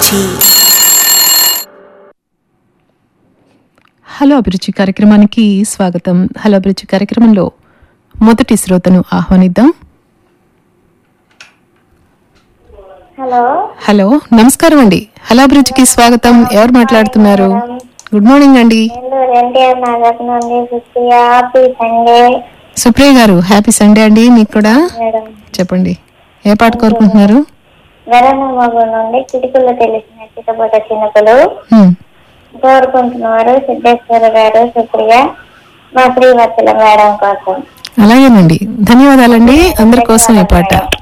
అభిరుచి హలో అభిరుచి కార్యక్రమానికి స్వాగతం హలో అభిరుచి కార్యక్రమంలో మొదటి శ్రోతను ఆహ్వానిద్దాం హలో హలో నమస్కారం అండి హలో అభిరుచికి స్వాగతం ఎవరు మాట్లాడుతున్నారు గుడ్ మార్నింగ్ అండి నెల్లూరు ఎన్టీఆర్ నగర్ నుండి సుప్రియ హ్యాపీ సండే సుప్రియ గారు హ్యాపీ సండే అండి మీకు కూడా మేడం చెప్పండి ఏ పాట కోరుకుంటున్నారు వరణ మగు నుండి కిటికీలో తెలిసిన చిట్టబోట చిన్నకులు హ్మ్. కోరుకుంటున్నారు సిద్ధేశ్వర గారు సుప్రియ మా శ్రీవత్సల మేడం కోసం అలాగేనండి ధన్యవాదాలండి అందరి కోసం ఈ పాట